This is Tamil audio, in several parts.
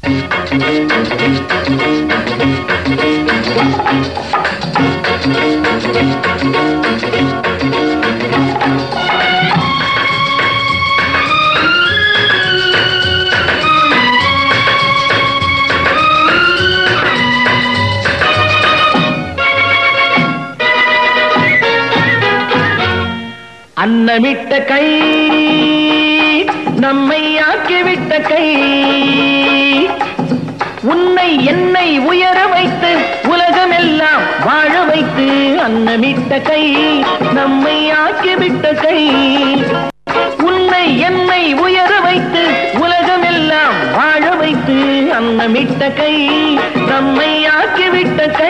அன்னமிட்ட கை நம்மை ஆக்கிவிட்ட கை உன்னை என்னை உயர வைத்து உலகமெல்லாம் வாழ வைத்து அன்னமிட்ட கை நம்மை ஆக்கிவிட்ட கை உன்னை என்னை உயர வைத்து உலகமெல்லாம் வாழ வைத்து அன்னமிட்ட கை நம்மை ஆக்கிவிட்ட கை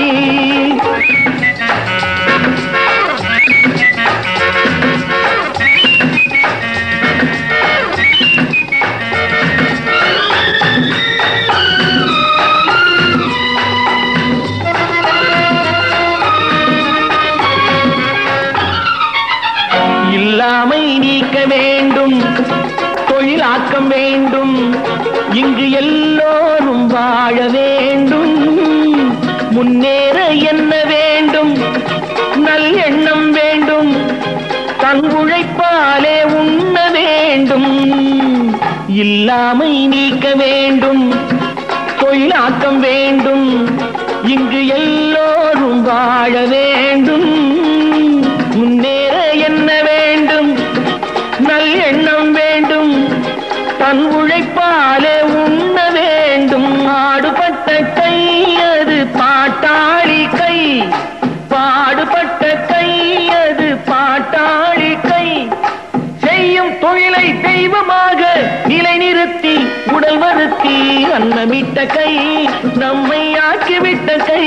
இல்லாமை நீக்க வேண்டும் தொழிலாக்கம் வேண்டும் இங்கு எல்லோரும் வாழ வேண்டும் முன்னேற என்ன வேண்டும் நல் எண்ணம் வேண்டும் தன் உழைப்பாலே உண்ண வேண்டும் இல்லாமை நீக்க வேண்டும் தொழிலாக்கம் வேண்டும் இங்கு எல்லோரும் வாழ வேண்டும் முன்னேற என்ன வேண்டும் நல் எண்ணம் வேண்டும் தன் உழைப்பாலே உண்ண வேண்டும் ஆடுபட்ட கை அது பாட்டாளி கை பாடுபட்ட கை அது பாட்டாளி கை செய்யும் தொழிலை தெய்வமாக நிலைநிறுத்தி உடல் வருத்தி அன்னமிட்ட கை நம்மை ஆக்கிவிட்ட கை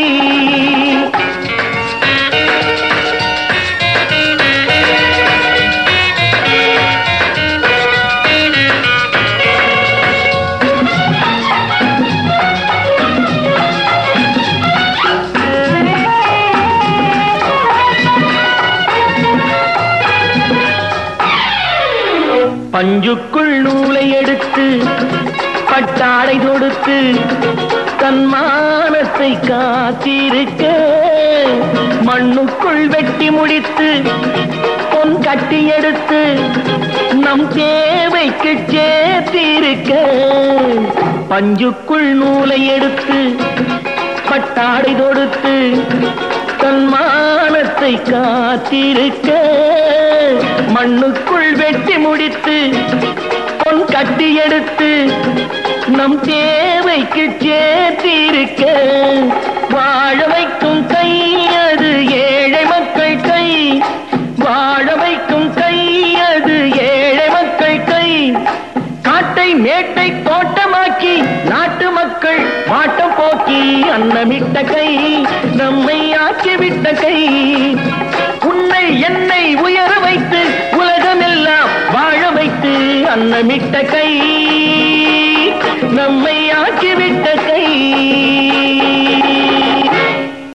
பஞ்சுக்குள் நூலை எடுத்து பட்டாடை தொடுத்து தன் மானத்தை காத்திருக்க மண்ணுக்குள் வெட்டி முடித்து பொன் கட்டி எடுத்து நம் தேவைக்கு சேர்த்திருக்க பஞ்சுக்குள் நூலை எடுத்து பட்டாடை தொடுத்து தன் மானத்தை காத்திருக்க மண்ணுக்குள் வெட்டி முடித்து பொன் கட்டி எடுத்து நம் தேவைக்கு சேர்த்திருக்க வாழ வைக்கும் கை அது ஏழை மக்கள் கை வாழ வைக்கும் கை அது ஏழை மக்கள் கை காட்டை மேட்டை தோட்டமாக்கி நாட்டு மக்கள் வாட்டம் போக்கி அன்னமிட்ட கை நம்மை ஆக்கிவிட்ட கை உன்னை என்னை உயர வைத்து உலகமெல்லாம் வாழ வைத்து அன்னமிட்ட கை நம்மை ஆக்கிவிட்ட கை